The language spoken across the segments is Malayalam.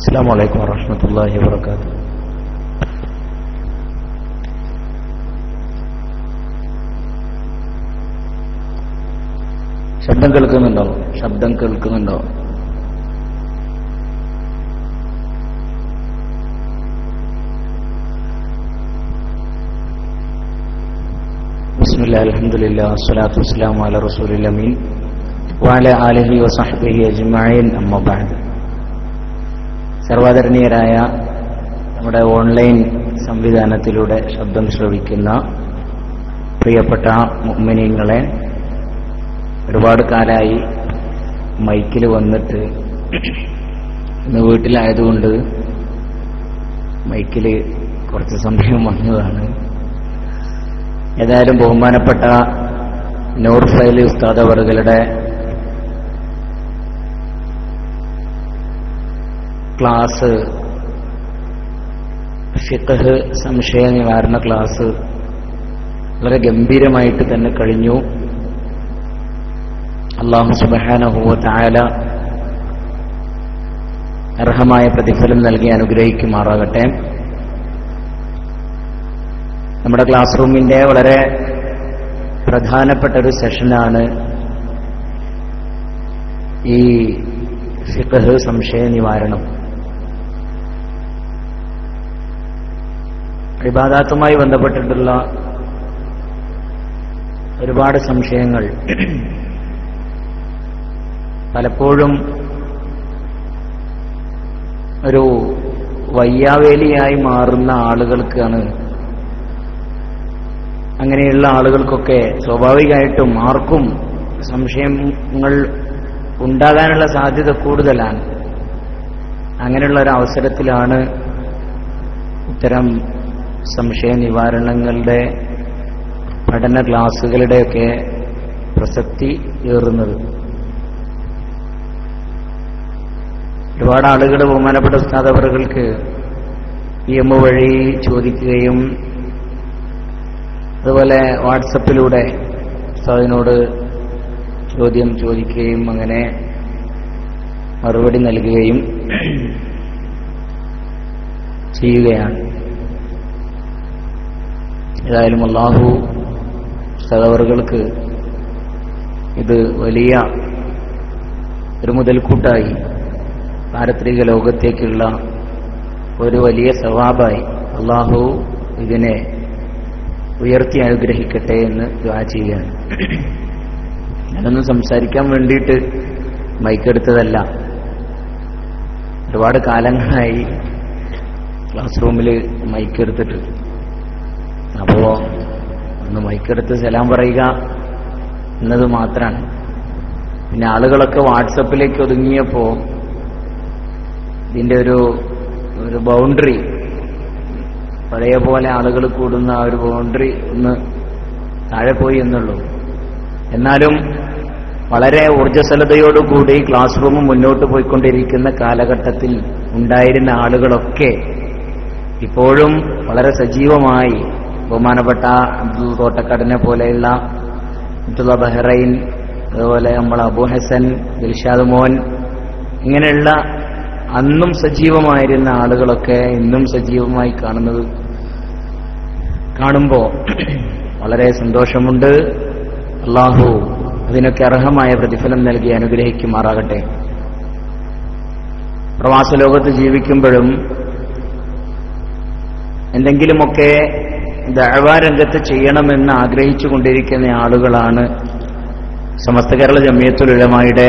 السلام عليكم ورحمة الله وبركاته ശബ്ദം കേൾക്കുന്നുണ്ടോ ശബ്ദം കേൾക്കുന്നുണ്ടോ بسم الله الحمد لله والصلاة والسلام على رسول الأمين وعلى آله وصحبه أجمعين أما بعد സർവാദരണീയരായ നമ്മുടെ ഓൺലൈൻ സംവിധാനത്തിലൂടെ ശബ്ദം ശ്രവിക്കുന്ന പ്രിയപ്പെട്ട മുഗ്മിനീങ്ങളെ ഒരുപാട് കാലമായി മൈക്കിൽ വന്നിട്ട് ഇന്ന് വീട്ടിലായതുകൊണ്ട് മൈക്കിൽ കുറച്ച് സമയം വന്നതാണ് ഏതായാലും ബഹുമാനപ്പെട്ട നൂർ ഫൈലി ഉസ്താദ് അവറുകളുടെ ക്ലാസ് ഫിഖ് സംശയ നിവാരണ ക്ലാസ് വളരെ ഗംഭീരമായിട്ട് തന്നെ കഴിഞ്ഞു അള്ളാഹു സുബാനഹുവ തായാല അർഹമായ പ്രതിഫലം നൽകി അനുഗ്രഹിക്കുമാറാകട്ടെ നമ്മുടെ ക്ലാസ് റൂമിന്റെ വളരെ പ്രധാനപ്പെട്ട ഒരു സെഷനാണ് ഈ ഫിഖ് സംശയ നിവാരണം വിവാദാത്തുമായി ബന്ധപ്പെട്ടിട്ടുള്ള ഒരുപാട് സംശയങ്ങൾ പലപ്പോഴും ഒരു വയ്യാവേലിയായി മാറുന്ന ആളുകൾക്കാണ് അങ്ങനെയുള്ള ആളുകൾക്കൊക്കെ സ്വാഭാവികമായിട്ടും ആർക്കും സംശയങ്ങൾ ഉണ്ടാകാനുള്ള സാധ്യത കൂടുതലാണ് അങ്ങനെയുള്ള ഒരു അവസരത്തിലാണ് ഇത്തരം സംശയ നിവാരണങ്ങളുടെ പഠന ക്ലാസ്സുകളുടെയൊക്കെ പ്രസക്തി ഏറുന്നത് ഒരുപാട് ആളുകൾ ബഹുമാനപ്പെട്ട ഉസ്താദവറുകൾക്ക് പി എം വഴി ചോദിക്കുകയും അതുപോലെ വാട്സപ്പിലൂടെ ഉസ്താദിനോട് ചോദ്യം ചോദിക്കുകയും അങ്ങനെ മറുപടി നൽകുകയും ചെയ്യുകയാണ് ഏതായാലും അള്ളാഹു സഹവറുകൾക്ക് ഇത് വലിയ ഒരു മുതൽക്കൂട്ടായി പാരത്രിക ലോകത്തേക്കുള്ള ഒരു വലിയ സവാബായി അള്ളാഹു ഇതിനെ ഉയർത്തി അനുഗ്രഹിക്കട്ടെ എന്ന് ദ്വാ ചെയ്യുകയാണ് ഞാനൊന്നും സംസാരിക്കാൻ വേണ്ടിയിട്ട് മൈക്കെടുത്തതല്ല ഒരുപാട് കാലങ്ങളായി ക്ലാസ് റൂമിൽ മൈക്കെടുത്തിട്ട് അപ്പോ ഒന്ന് മൈക്കെടുത്ത് സലാം പറയുക എന്നത് മാത്രമാണ് പിന്നെ ആളുകളൊക്കെ വാട്സപ്പിലേക്ക് ഒതുങ്ങിയപ്പോ ഇതിന്റെ ഒരു ഒരു ബൗണ്ടറി പഴയ പോലെ ആളുകൾ കൂടുന്ന ആ ഒരു ബൗണ്ടറി ഒന്ന് താഴെ പോയി എന്നുള്ളൂ എന്നാലും വളരെ ഊർജ്ജസ്വലതയോടുകൂടി ക്ലാസ് റൂം മുന്നോട്ട് പോയിക്കൊണ്ടിരിക്കുന്ന കാലഘട്ടത്തിൽ ഉണ്ടായിരുന്ന ആളുകളൊക്കെ ഇപ്പോഴും വളരെ സജീവമായി ബഹുമാനപ്പെട്ട അബ്ദുൽ തോട്ടക്കാടിനെ പോലെയുള്ള അബ്ദുള്ള ബഹ്റൈൻ അതുപോലെ നമ്മൾ അബു ഹസൻ ദിൽഷാദ് മോൻ ഇങ്ങനെയുള്ള അന്നും സജീവമായിരുന്ന ആളുകളൊക്കെ ഇന്നും സജീവമായി കാണുന്നത് കാണുമ്പോൾ വളരെ സന്തോഷമുണ്ട് അള്ളാഹു അതിനൊക്കെ അർഹമായ പ്രതിഫലം നൽകി അനുഗ്രഹിക്കുമാറാകട്ടെ പ്രവാസ ലോകത്ത് ജീവിക്കുമ്പോഴും എന്തെങ്കിലുമൊക്കെ ദഴവാരംഗത്ത് ചെയ്യണമെന്ന് ആഗ്രഹിച്ചു കൊണ്ടിരിക്കുന്ന ആളുകളാണ് സമസ്ത കേരള ജമിയത്തുലമായുടെ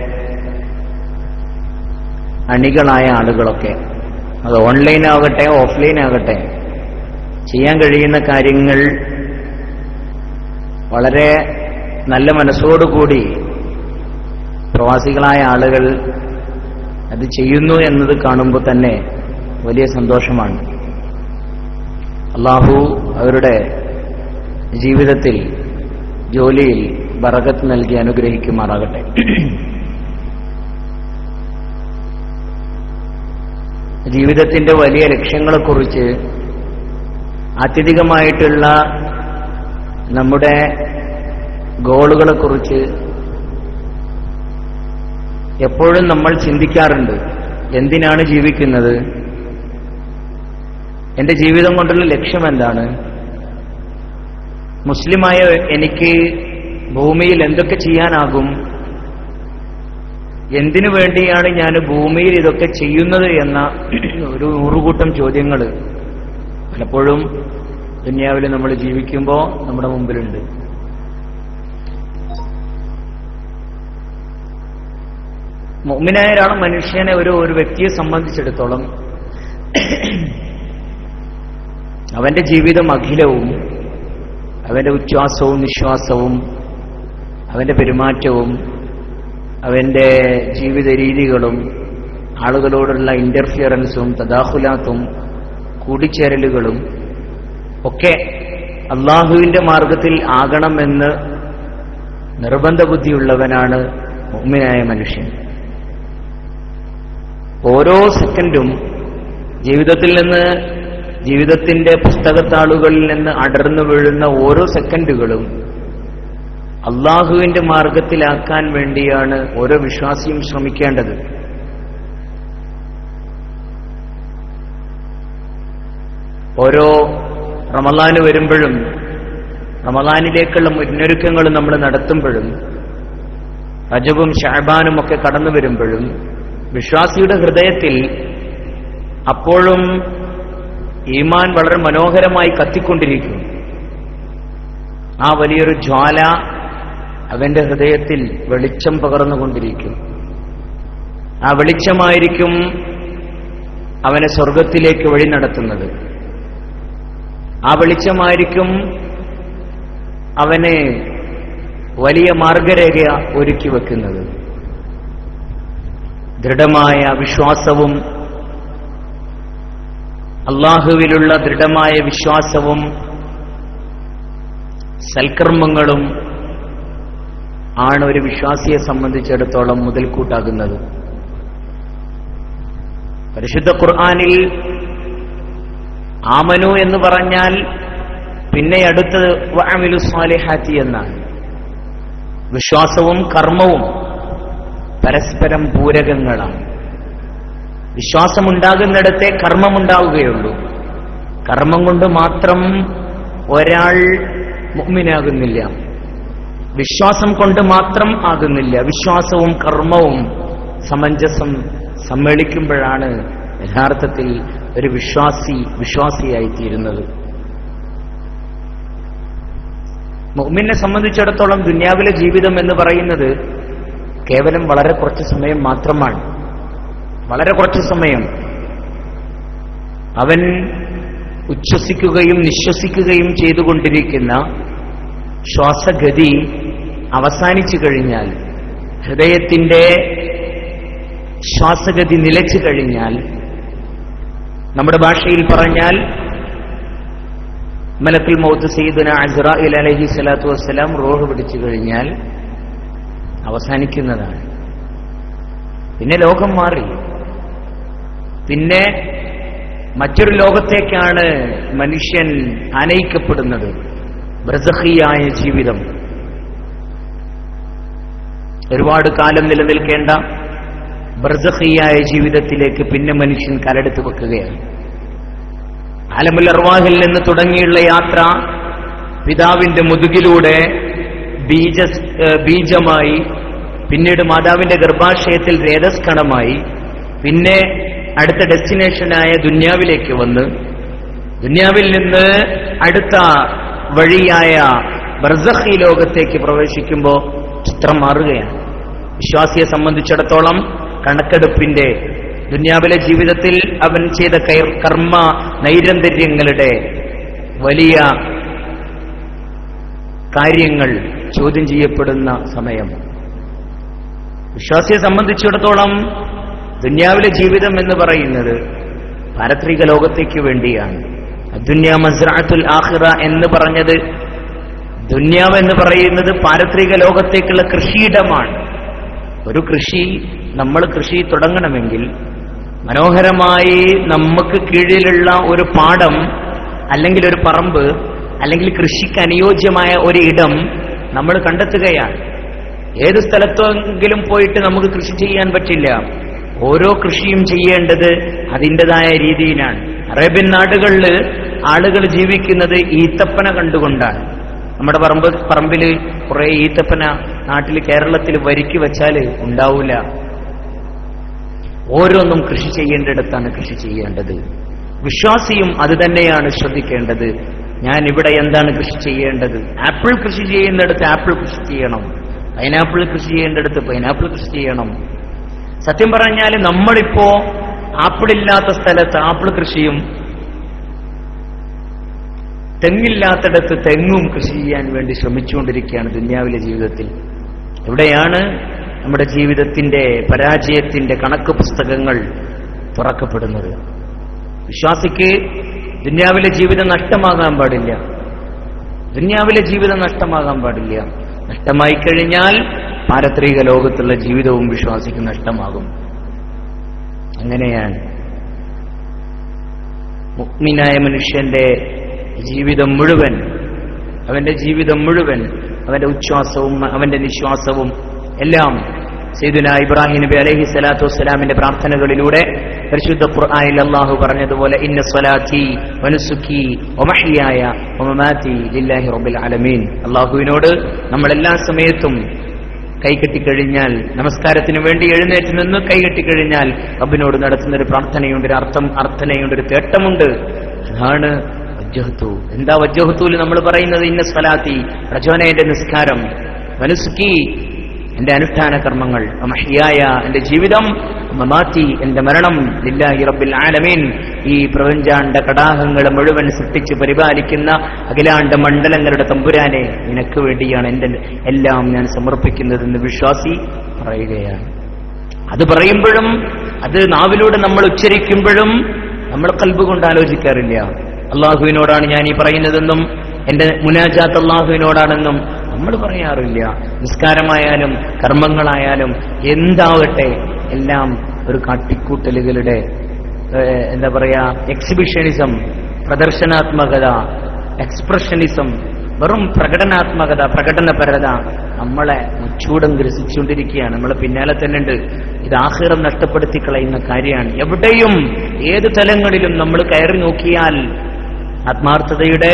അണികളായ ആളുകളൊക്കെ അത് ഓൺലൈൻ ആകട്ടെ ഓഫ്ലൈൻ ആകട്ടെ ചെയ്യാൻ കഴിയുന്ന കാര്യങ്ങൾ വളരെ നല്ല മനസ്സോടുകൂടി പ്രവാസികളായ ആളുകൾ അത് ചെയ്യുന്നു എന്നത് കാണുമ്പോൾ തന്നെ വലിയ സന്തോഷമാണ് അള്ളാഹു അവരുടെ ജീവിതത്തിൽ ജോലിയിൽ ബറകത്ത് നൽകി അനുഗ്രഹിക്കുമാറാകട്ടെ ജീവിതത്തിന്റെ വലിയ ലക്ഷ്യങ്ങളെക്കുറിച്ച് അത്യധികമായിട്ടുള്ള നമ്മുടെ ഗോളുകളെക്കുറിച്ച് എപ്പോഴും നമ്മൾ ചിന്തിക്കാറുണ്ട് എന്തിനാണ് ജീവിക്കുന്നത് എന്റെ ജീവിതം കൊണ്ടുള്ള ലക്ഷ്യം എന്താണ് മുസ്ലിമായ എനിക്ക് ഭൂമിയിൽ എന്തൊക്കെ ചെയ്യാനാകും എന്തിനു വേണ്ടിയാണ് ഞാൻ ഭൂമിയിൽ ഇതൊക്കെ ചെയ്യുന്നത് എന്ന ഒരു നൂറുകൂട്ടം ചോദ്യങ്ങൾ പലപ്പോഴും ദുനിയാവിൽ നമ്മൾ ജീവിക്കുമ്പോൾ നമ്മുടെ മുമ്പിലുണ്ട് മുഅ്മിനായ ഒരാൾ മനുഷ്യനെ ഒരു ഒരു വ്യക്തിയെ സംബന്ധിച്ചിടത്തോളം അവന്റെ ജീവിതം അഖിലവും അവന്റെ ഉച്ഛ്വാസവും നിശ്വാസവും അവന്റെ പെരുമാറ്റവും അവന്റെ ജീവിത രീതികളും ആളുകളോടുള്ള ഇന്റർഫിയറൻസും തദാഹുലാത്തും കൂടിച്ചേരലുകളും ഒക്കെ അള്ളാഹുവിന്റെ മാർഗത്തിൽ ആകണമെന്ന് നിർബന്ധ ബുദ്ധിയുള്ളവനാണ് മുഅ്മിനായ മനുഷ്യൻ ഓരോ സെക്കൻഡും ജീവിതത്തിൽ നിന്ന് ജീവിതത്തിന്റെ പുസ്തകത്താളുകളിൽ നിന്ന് അടർന്നു വീഴുന്ന ഓരോ സെക്കൻഡുകളും അള്ളാഹുവിന്റെ മാർഗത്തിലാക്കാൻ വേണ്ടിയാണ് ഓരോ വിശ്വാസിയും ശ്രമിക്കേണ്ടത് ഓരോ റമലാന് വരുമ്പോഴും റമലാനിലേക്കുള്ള മുന്നൊരുക്കങ്ങൾ നമ്മൾ നടത്തുമ്പോഴും റജബും ഷാബാനും ഒക്കെ കടന്നു വരുമ്പോഴും വിശ്വാസിയുടെ ഹൃദയത്തിൽ അപ്പോഴും ഈമാൻ വളരെ മനോഹരമായി കത്തിക്കൊണ്ടിരിക്കും ആ വലിയൊരു ജ്വാല അവന്റെ ഹൃദയത്തിൽ വെളിച്ചം പകർന്നുകൊണ്ടിരിക്കും ആ വെളിച്ചമായിരിക്കും അവനെ സ്വർഗത്തിലേക്ക് വഴി നടത്തുന്നത് ആ വെളിച്ചമായിരിക്കും അവന് വലിയ മാർഗരേഖ ഒരുക്കി വെക്കുന്നത് ദൃഢമായ വിശ്വാസവും അള്ളാഹുവിലുള്ള ദൃഢമായ വിശ്വാസവും സൽക്കർമ്മങ്ങളും ആണ് ഒരു വിശ്വാസിയെ സംബന്ധിച്ചിടത്തോളം മുതൽക്കൂട്ടാകുന്നത് പരിശുദ്ധ ഖുർആാനിൽ ആമനു എന്ന് പറഞ്ഞാൽ പിന്നെ അടുത്തത് വഅമിലു സ്വാലിഹാത്തി എന്നാണ് വിശ്വാസവും കർമ്മവും പരസ്പരം പൂരകങ്ങളാണ് വിശ്വാസമുണ്ടാകുന്നിടത്തെ കർമ്മമുണ്ടാവുകയുള്ളൂ കർമ്മം കൊണ്ട് മാത്രം ഒരാൾ മുഗ്മിനാകുന്നില്ല വിശ്വാസം കൊണ്ട് മാത്രം ആകുന്നില്ല വിശ്വാസവും കർമ്മവും സമഞ്ജസം സമ്മേളിക്കുമ്പോഴാണ് യഥാർത്ഥത്തിൽ ഒരു വിശ്വാസി വിശ്വാസിയായി തീരുന്നത് മുഅ്മിനെ സംബന്ധിച്ചിടത്തോളം ദുന്യാവിലെ ജീവിതം എന്ന് പറയുന്നത് കേവലം വളരെ കുറച്ച് സമയം മാത്രമാണ് വളരെ കുറച്ച് സമയം അവൻ ഉച്ഛ്വസിക്കുകയും നിശ്വസിക്കുകയും ചെയ്തുകൊണ്ടിരിക്കുന്ന ശ്വാസഗതി അവസാനിച്ചു കഴിഞ്ഞാൽ ഹൃദയത്തിന്റെ ശ്വാസഗതി നിലച്ചു കഴിഞ്ഞാൽ നമ്മുടെ ഭാഷയിൽ പറഞ്ഞാൽ മലക്കുൽ മൗത്ത് സയ്യിദുന അസ്രായിൽ അലഹി സ്വലാത്തു വസ്സലാം റോഹ് പിടിച്ചു കഴിഞ്ഞാൽ അവസാനിക്കുന്നതാണ് പിന്നെ ലോകം മാറി പിന്നെ മറ്റൊരു ലോകത്തേക്കാണ് മനുഷ്യൻ ആനയിക്കപ്പെടുന്നത് ബ്രസഹിയായ ജീവിതം ഒരുപാട് കാലം നിലനിൽക്കേണ്ട ബ്രസഹിയായ ജീവിതത്തിലേക്ക് പിന്നെ മനുഷ്യൻ കലെടുത്ത് വെക്കുകയാണ് ആലമുൽ അർവാഹിൽ നിന്ന് തുടങ്ങിയുള്ള യാത്ര പിതാവിന്റെ മുതുകിലൂടെ ബീജ ബീജമായി പിന്നീട് മാതാവിന്റെ ഗർഭാശയത്തിൽ രേതസ്കണമായി പിന്നെ അടുത്ത ഡെസ്റ്റിനേഷനായ ദുന്യാവിലേക്ക് വന്ന് ദുന്യാവിൽ നിന്ന് അടുത്ത വഴിയായ ബർസഖി ലോകത്തേക്ക് പ്രവേശിക്കുമ്പോൾ ചിത്രം മാറുകയാണ് വിശ്വാസിയെ സംബന്ധിച്ചിടത്തോളം കണക്കെടുപ്പിന്റെ ദുന്യാവിലെ ജീവിതത്തിൽ അവൻ ചെയ്ത കൈ- കർമ്മ നൈരന്തര്യങ്ങളുടെ വലിയ കാര്യങ്ങൾ ചോദ്യം ചെയ്യപ്പെടുന്ന സമയം വിശ്വാസിയെ സംബന്ധിച്ചിടത്തോളം ദുന്യാവിലെ ജീവിതം എന്ന് പറയുന്നത് പാരത്രിക ലോകത്തേക്ക് വേണ്ടിയാണ് ദുന്യ മസ്രാത്തുൽ ആഖിറ എന്ന് പറഞ്ഞത് ദുന്യാവ് എന്ന് പറയുന്നത് പാരത്രിക ലോകത്തേക്കുള്ള കൃഷിയിടമാണ് ഒരു കൃഷി നമ്മൾ കൃഷി തുടങ്ങണമെങ്കിൽ മനോഹരമായി നമുക്ക് കീഴിലുള്ള ഒരു പാടം അല്ലെങ്കിൽ ഒരു പറമ്പ് അല്ലെങ്കിൽ കൃഷിക്ക് അനുയോജ്യമായ ഒരു ഇടം നമ്മൾ കണ്ടെത്തുകയാണ് ഏത് സ്ഥലത്തെങ്കിലും പോയിട്ട് നമുക്ക് കൃഷി ചെയ്യാൻ പറ്റില്ല ഓരോ കൃഷിയും ചെയ്യേണ്ടത് അതിൻ്റെതായ രീതിയിലാണ് അറേബ്യൻ നാടുകളിൽ ആളുകൾ ജീവിക്കുന്നത് ഈത്തപ്പന കണ്ടുകൊണ്ടാണ് നമ്മുടെ പറമ്പ് പറമ്പിൽ കുറെ ഈത്തപ്പന നാട്ടിൽ കേരളത്തിൽ വരിക്ക് വെച്ചാൽ ഉണ്ടാവില്ല ഓരോന്നും കൃഷി ചെയ്യേണ്ടിടത്താണ് കൃഷി ചെയ്യേണ്ടത് വിശ്വാസിയും അത് തന്നെയാണ് ശ്രദ്ധിക്കേണ്ടത് ഞാൻ ഇവിടെ എന്താണ് കൃഷി ചെയ്യേണ്ടത് ആപ്പിൾ കൃഷി ചെയ്യുന്നിടത്ത് ആപ്പിൾ കൃഷി ചെയ്യണം പൈനാപ്പിൾ കൃഷി ചെയ്യേണ്ടിടത്ത് പൈനാപ്പിൾ കൃഷി ചെയ്യണം സത്യം പറഞ്ഞാൽ നമ്മളിപ്പോ ആപ്പിൾ ഇല്ലാത്ത സ്ഥലത്ത് ആപ്പിൾ കൃഷിയും തെങ്ങില്ലാത്തിടത്ത് തെങ്ങും കൃഷി ചെയ്യാൻ വേണ്ടി ശ്രമിച്ചുകൊണ്ടിരിക്കുകയാണ് ദുന്യാവിലെ ജീവിതത്തിൽ എവിടെയാണ് നമ്മുടെ ജീവിതത്തിന്റെ പരാജയത്തിന്റെ കണക്ക് പുസ്തകങ്ങൾ തുറക്കപ്പെടുന്നത് വിശ്വാസിക്ക് ദുന്യാവിലെ ജീവിതം നഷ്ടമാകാൻ പാടില്ല ദുന്യാവിലെ ജീവിതം നഷ്ടമാകാൻ പാടില്ല നഷ്ടമായി കഴിഞ്ഞാൽ പാരത്രിക ലോകത്തുള്ള ജീവിതവും വിശ്വാസിക്ക് നഷ്ടമാകും അങ്ങനെയാണ് മുഗ്മിനായ മനുഷ്യന്റെ ജീവിതം മുഴുവൻ അവന്റെ ജീവിതം മുഴുവൻ അവന്റെ ഉച്ഛ്വാസവും അവന്റെ നിശ്വാസവും എല്ലാം സൈദുന ഇബ്രാഹിം നബി അലൈഹി സ്വലാത്തു വസ്സലാമിന്റെ പ്രാർത്ഥനകളിലൂടെ പരിശുദ്ധ ഖുർആനിൽ അള്ളാഹു പറഞ്ഞതുപോലെ ഇന്ന സ്വലാത്തി വനുസുഖി ഒമഹിയായ ഒമമാത്തി ലില്ലാഹി റബ്ബിൽ ആലമീൻ അള്ളാഹുവിനോട് നമ്മൾ എല്ലാ സമയത്തും കൈകെട്ടിക്കഴിഞ്ഞാൽ നമസ്കാരത്തിന് വേണ്ടി എഴുന്നേറ്റ് നിന്ന് കൈകെട്ടിക്കഴിഞ്ഞാൽ റബ്ബിനോട് നടത്തുന്ന ഒരു പ്രാർത്ഥനയുണ്ട് ഒരു അർത്ഥം അർത്ഥനയുണ്ട് ഒരു തേട്ടമുണ്ട് അതാണ് വജ്ജഹത്തു എന്താ വജ്ജഹത്തൂല് നമ്മൾ പറയുന്നത് ഇന്ന സ്വലാത്തി പ്രചോന എന്റെ നിസ്കാരം മനുസുക്കി എന്റെ അനുഷ്ഠാന കർമ്മങ്ങൾ മഹിയായ എന്റെ ജീവിതം മമാത്തി എന്റെ മരണം ലില്ലാഹി റബ്ബിൽ ആലമീൻ ഈ പ്രപഞ്ചാണ്ട കടാഹങ്ങളെ മുഴുവൻ സൃഷ്ടിച്ച് പരിപാലിക്കുന്ന അഖിലാണ്ട മണ്ഡലങ്ങളുടെ തമ്പുരാനെ നിനക്ക് വേണ്ടിയാണ് എന്റെ എല്ലാം ഞാൻ സമർപ്പിക്കുന്നതെന്ന് വിശ്വാസി പറയുകയാണ് അത് പറയുമ്പോഴും അത് നാവിലൂടെ നമ്മൾ ഉച്ചരിക്കുമ്പോഴും നമ്മൾ കൽബ് കൊണ്ട് ആലോചിക്കാറില്ല അള്ളാഹുവിനോടാണ് ഞാൻ ഈ പറയുന്നതെന്നും എന്റെ മുനാജാത്ത് അള്ളാഹുവിനോടാണെന്നും നമ്മൾ പറയാറില്ല നിസ്കാരമായാലും കർമ്മങ്ങളായാലും എന്താവട്ടെ എല്ലാം ഒരു കാട്ടിക്കൂട്ടലുകളുടെ ഏഹ്, എന്താ പറയാ എക്സിബിഷനിസം പ്രദർശനാത്മകത എക്സ്പ്രഷനിസം വെറും പ്രകടനാത്മകത പ്രകടനപരത നമ്മളെ മുച്ചൂടം ഗ്രസിച്ചുകൊണ്ടിരിക്കുകയാണ് നമ്മളെ പിന്നാലെ തന്നെ ഉണ്ട് ഇത് ആഹിറം നഷ്ടപ്പെടുത്തി കളയുന്ന കാര്യമാണ് എവിടെയും ഏത് തലങ്ങളിലും നമ്മൾ കയറി നോക്കിയാൽ ആത്മാർത്ഥതയുടെ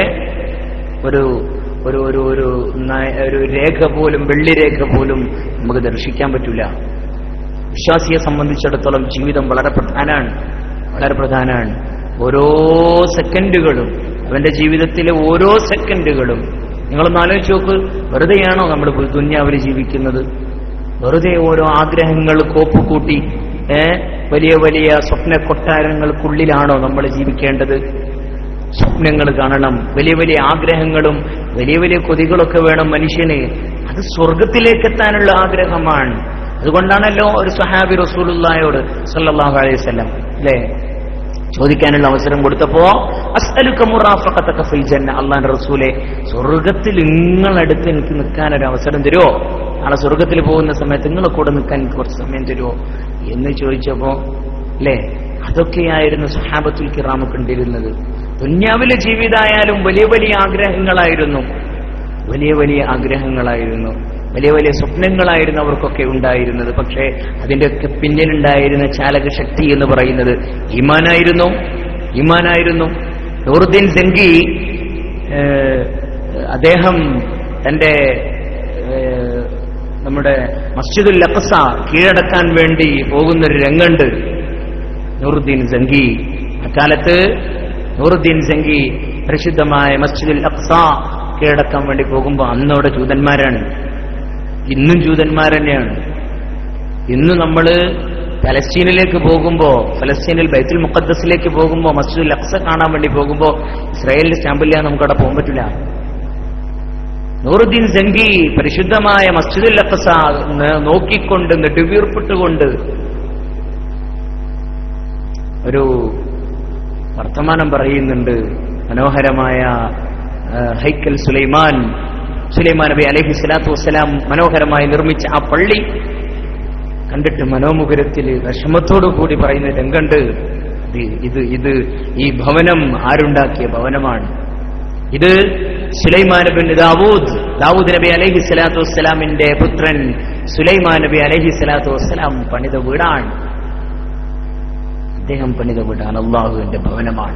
ഒരു ഒരു ഒരു ഒരു നയ- ഒരു രേഖ പോലും വെള്ളിരേഖ പോലും നമുക്ക് ദർശിക്കാൻ പറ്റില്ല വിശ്വാസിയെ സംബന്ധിച്ചിടത്തോളം ജീവിതം വളരെ പ്രധാനമാണ് വളരെ പ്രധാനമാണ് ഓരോ സെക്കൻഡുകളും അവന്റെ ജീവിതത്തിലെ ഓരോ സെക്കൻഡുകളും നിങ്ങളൊന്ന് ആലോചിച്ച് നോക്ക് വെറുതെയാണോ നമ്മൾ ദുന്യാവിൽ ജീവിക്കുന്നത് വെറുതെ ഓരോ ആഗ്രഹങ്ങൾ കോപ്പുകൂട്ടി ഏ വലിയ വലിയ സ്വപ്ന കൊട്ടാരങ്ങൾക്കുള്ളിലാണോ നമ്മൾ ജീവിക്കേണ്ടത് സ്വപ്നങ്ങൾ കാണണം വലിയ വലിയ ആഗ്രഹങ്ങളും വലിയ വലിയ കൊതികളൊക്കെ വേണം മനുഷ്യന് അത് സ്വർഗത്തിലേക്ക് എത്താനുള്ള ആഗ്രഹമാണ് അതുകൊണ്ടാണല്ലോ ഒരു സഹാബി റസൂലുള്ളായോട് സല്ലല്ലാഹു അലൈഹി വസല്ലം അല്ലേ ചോദിക്കാനുള്ള അവസരം കൊടുത്തപ്പോ അസ്അലുക മുറാഫഖതക ഫിൽ ജന്ന അള്ളാഹുവിന്റെ റസൂലെ സ്വർഗത്തിൽ നിങ്ങളടുത്ത് എനിക്ക് നിൽക്കാൻ ഒരു അവസരം തരുമോ നാളെ സ്വർഗത്തിൽ പോകുന്ന സമയത്ത് നിങ്ങളെ കൂടെ നിൽക്കാൻ എനിക്ക് കുറച്ച് സമയം തരുമോ എന്ന് ചോദിച്ചപ്പോ അല്ലേ അതൊക്കെയായിരുന്നു സഹാബത്തുൽ കിറാമ കണ്ടിരുന്നത് ദുന്യാവിലെ ജീവിതമായാലും വലിയ വലിയ ആഗ്രഹങ്ങളായിരുന്നു വലിയ വലിയ ആഗ്രഹങ്ങളായിരുന്നു വലിയ വലിയ സ്വപ്നങ്ങളായിരുന്നു അവർക്കൊക്കെ ഉണ്ടായിരുന്നത് പക്ഷേ അതിൻ്റെയൊക്കെ പിന്നിലുണ്ടായിരുന്ന ചാലകശക്തി എന്ന് പറയുന്നത് ഈമാനായിരുന്നു ഈമാനായിരുന്നു നൂറുദ്ദീൻ സെങ്കി ഏഹ്, അദ്ദേഹം തന്റെ ഏഹ്, നമ്മുടെ മസ്ജിദുൽ അഖസ കീഴടക്കാൻ വേണ്ടി പോകുന്നൊരു രംഗുണ്ട് നൂറുദ്ദീൻ സംഗി അക്കാലത്ത് നൂറുദ്ദീൻ സംഗി പ്രസിദ്ധമായ മസ്ജിദുൽ അഖ്സ കീഴടക്കാൻ വേണ്ടി പോകുമ്പോൾ അന്നവിടെ ജൂതന്മാരാണ് ഇന്നും ജൂതന്മാർ തന്നെയാണ് ഇന്ന് നമ്മൾ ഫലസ്തീനിലേക്ക് പോകുമ്പോൾ ഫലസ്തീനിൽ ബൈത്തുൽ മുഖദ്ദസിലേക്ക് പോകുമ്പോൾ മസ്ജിദുൽ അഖ്സ കാണാൻ വേണ്ടി പോകുമ്പോൾ ഇസ്രായേലിന്റെ സ്റ്റാമ്പില്ല നമുക്ക് അവിടെ പോകാൻ പറ്റില്ല നൂറുദ്ദീൻ സംഗി പരിശുദ്ധമായ മസ്ജിദുൽ അഖ്സ ന- നോക്കിക്കൊണ്ട് നെടുവീർപ്പിട്ടുകൊണ്ട് ഒരു വർത്തമാനം പറയുന്നുണ്ട് മനോഹരമായ ആ, ഹൈക്കൽ സുലൈമാൻ സുലൈമാൻ നബി അലൈഹി സ്വലാത്തു വസ്സലാം മനോഹരമായി നിർമ്മിച്ച ആ പള്ളി കണ്ടിട്ട് മനോമുഖരത്തിൽ വിഷമത്തോടു കൂടി പറയുന്ന രംഗണ്ട് ഇത് ഇത് ഇത് ഈ ഭവനം ആരുണ്ടാക്കിയ ഭവനമാണ് ഇത് സുലൈമാൻ ബിൻ ദാവൂദ് ദാവൂദ് നബി അലൈഹി സ്വലാത്തു വസ്സലാമിന്റെ പുത്രൻ സുലൈമാൻ നബി അലൈഹി സ്വലാത്തു വസ്സലാം പണിത വീടാണ് അദ്ദേഹം പണിത വീടാണ് അള്ളാഹുവിന്റെ ഭവനമാണ്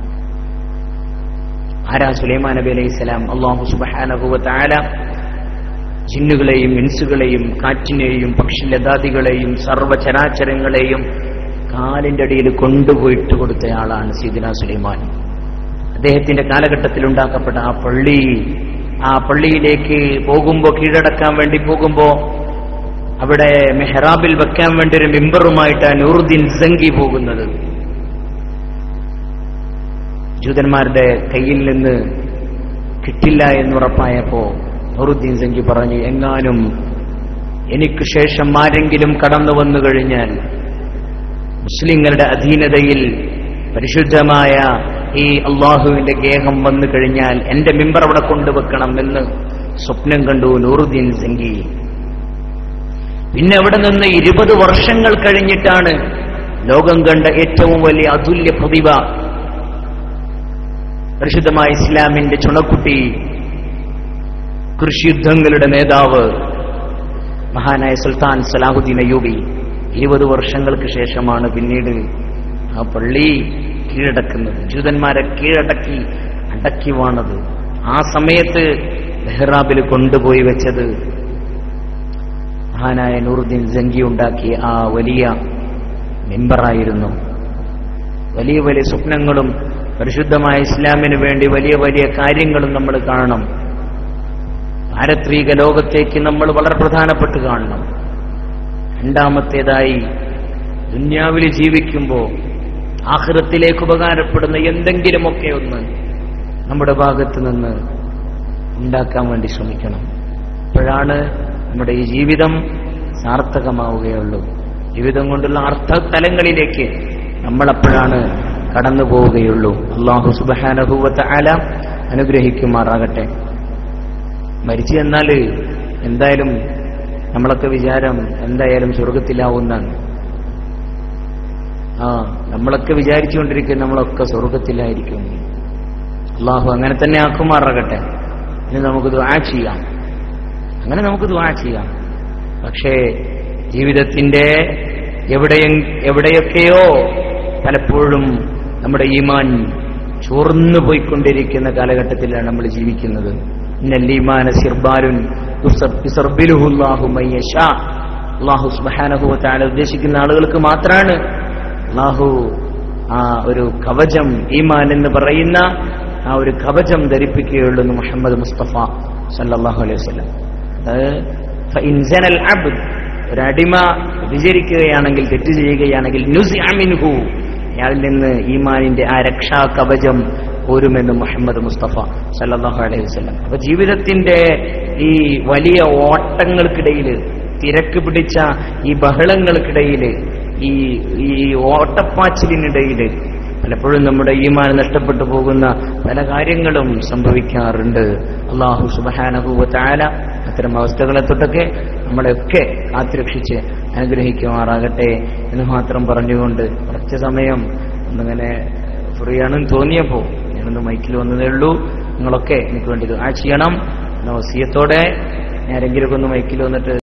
ആരാ സുലൈമാൻ നബി അലൈഹി സ്വലാം അള്ളാഹു സുബാനഹുവത്താല ജിന്നുകളെയും ഇൻസുകളെയും കാറ്റിനെയും പക്ഷിലതാദികളെയും സർവചരാചരങ്ങളെയും കാലിന്റെ അടിയിൽ കൊണ്ടുപോയിട്ട് കൊടുത്തയാളാണ് സീദിന സുലൈമാൻ അദ്ദേഹത്തിന്റെ കാലഘട്ടത്തിൽ ഉണ്ടാക്കപ്പെട്ട ആ പള്ളി ആ പള്ളിയിലേക്ക് പോകുമ്പോ കീഴടക്കാൻ വേണ്ടി പോകുമ്പോ അവിടെ മെഹ്റാബിൽ വെക്കാൻ വേണ്ടി ഒരു മിമ്പറുമായിട്ടാണ് നൂറുദ്ദീൻ സംഗി പോകുന്നത് ജൂതന്മാരുടെ കയ്യിൽ നിന്ന് കിട്ടില്ല എന്നുറപ്പായപ്പോ നൂറുദ്ദീൻ സംഗി പറഞ്ഞു എങ്ങാനും എനിക്ക് ശേഷം ആരെങ്കിലും കടന്നു വന്നു കഴിഞ്ഞാൽ മുസ്ലിങ്ങളുടെ അധീനതയിൽ പരിശുദ്ധമായ ഈ അള്ളാഹുവിന്റെ ഗേഹം വന്നു കഴിഞ്ഞാൽ എന്റെ മിമ്പർ അവിടെ കൊണ്ടുവെക്കണം എന്ന് സ്വപ്നം കണ്ടു നൂറുദ്ദീൻ സംഗി പിന്നെ അവിടെ നിന്ന് ഇരുപത് വർഷങ്ങൾ കഴിഞ്ഞിട്ടാണ് ലോകം കണ്ട ഏറ്റവും വലിയ അതുല്യ പ്രതിഭ പരിശുദ്ധമായ ഇസ്ലാമിന്റെ ചുണക്കുട്ടി കൃഷിയുദ്ധങ്ങളുടെ നേതാവ് മഹാനായ സുൽത്താൻ സലാഹുദ്ദീൻ അയ്യൂബി ഇരുപത് വർഷങ്ങൾക്ക് ശേഷമാണ് പിന്നീട് ആ പള്ളി കീഴടക്കുന്നത് ജൂതന്മാരെ കീഴടക്കി അടക്കി വാണത് ആ സമയത്ത് മെഹ്റാബിൽ കൊണ്ടുപോയി വെച്ചത് മഹാനായ നൂറുദ്ദീൻ ജംഗി ഉണ്ടാക്കിയ ആ വലിയ മെമ്പറായിരുന്നു വലിയ വലിയ സ്വപ്നങ്ങളും പരിശുദ്ധമായ ഇസ്ലാമിന് വേണ്ടി വലിയ വലിയ കാര്യങ്ങളും നമ്മൾ കാണണം പാരത്രിക ലോകത്തേക്ക് നമ്മൾ വളരെ പ്രധാനപ്പെട്ട് കാണണം രണ്ടാമത്തേതായി ദുന്യാവിൽ ജീവിക്കുമ്പോൾ ആഹൃത്തിലേക്ക് ഉപകാരപ്പെടുന്ന എന്തെങ്കിലുമൊക്കെ ഒന്ന് നമ്മുടെ ഭാഗത്ത് നിന്ന് ഉണ്ടാക്കാൻ വേണ്ടി ശ്രമിക്കണം അപ്പോഴാണ് നമ്മുടെ ഈ ജീവിതം സാർത്ഥകമാവുകയുള്ളൂ ജീവിതം കൊണ്ടുള്ള അർത്ഥതലങ്ങളിലേക്ക് നമ്മളപ്പോഴാണ് കടന്നു പോവുകയുള്ളൂ അള്ളാഹു സുബാനഭൂവത്തെ ആല അനുഗ്രഹിക്കുമാറാകട്ടെ മരിച്ചു എന്നാൽ എന്തായാലും നമ്മളൊക്കെ വിചാരം എന്തായാലും സ്വർഗത്തിലാവുന്നാണ് ആ നമ്മളൊക്കെ വിചാരിച്ചുകൊണ്ടിരിക്കും നമ്മളൊക്കെ സ്വർഗത്തിലായിരിക്കും അള്ളാഹു അങ്ങനെ തന്നെ ആക്കുമാറാകട്ടെ ഇനി നമുക്ക് ദ്വാ ചെയ്യാം അങ്ങനെ നമുക്ക് ദ്വാ ചെയ്യാം പക്ഷേ ജീവിതത്തിന്റെ എവിടെയും എവിടെയൊക്കെയോ പലപ്പോഴും നമ്മുടെ ഈമാൻ ചോർന്നു പോയിക്കൊണ്ടിരിക്കുന്ന കാലഘട്ടത്തിലാണ് നമ്മൾ ജീവിക്കുന്നത് ഇന്നല്ലീമാന സിർബാലുൻ യുസർബിലുഹുല്ലാഹു മയ്യശാ അള്ളാഹു സുബ്ഹാനഹു വതആല ഉദ്ദേശിക്കുന്ന ആളുകൾക്ക് മാത്രമാണ് അള്ളാഹു ആ ഒരു കവചം ഈമാൻ എന്ന് പറയുന്ന ആ ഒരു കവചം ധരിപ്പിക്കുകയുള്ളൂ എന്ന് മുഹമ്മദ് മുസ്തഫ സല്ലല്ലാഹു അലൈഹി വസല്ലം അത് ഫഇൻസനൽ അബ്ദ് ഒരടിമ വിചരിക്കുകയാണെങ്കിൽ തെറ്റ് ചെയ്യുകയാണെങ്കിൽ നുസിഅ മിൻഹു അയാളിൽ നിന്ന് ഈമാനിന്റെ ആ രക്ഷാ കവചം പോരുമെന്ന് മുഹമ്മദ് മുസ്തഫ സല്ലല്ലാഹു അലൈഹി വസല്ലം അപ്പൊ ജീവിതത്തിന്റെ ഈ വലിയ ഓട്ടങ്ങൾക്കിടയിൽ തിരക്ക് പിടിച്ച ഈ ബഹളങ്ങൾക്കിടയിൽ ഈ ഈ ഓട്ടപ്പാച്ചിലിനിടയിൽ പലപ്പോഴും നമ്മുടെ ഈമാൻ നഷ്ടപ്പെട്ടു പോകുന്ന പല കാര്യങ്ങളും സംഭവിക്കാറുണ്ട് അള്ളാഹു സുബഹാനഹൂവത്തായ അത്തരം അവസ്ഥകളെ തൊട്ടൊക്കെ നമ്മളെയൊക്കെ കാത്തുരക്ഷിച്ച് അനുഗ്രഹിക്കുമാറാകട്ടെ എന്ന് മാത്രം പറഞ്ഞുകൊണ്ട് കുറച്ച് സമയം ഒന്നിങ്ങനെ ഫ്രീ ആണെന്ന് തോന്നിയപ്പോൾ ഞാനൊന്ന് മൈക്കിൽ വന്നതേ ഉള്ളൂ നിങ്ങളൊക്കെ എനിക്ക് വേണ്ടി ആ ചെയ്യണം എന്ന വസിയത്തോടെ ഞാൻ ആരെങ്കിലുമൊക്കെ ഒന്ന് മൈക്കിൽ വന്നിട്ട്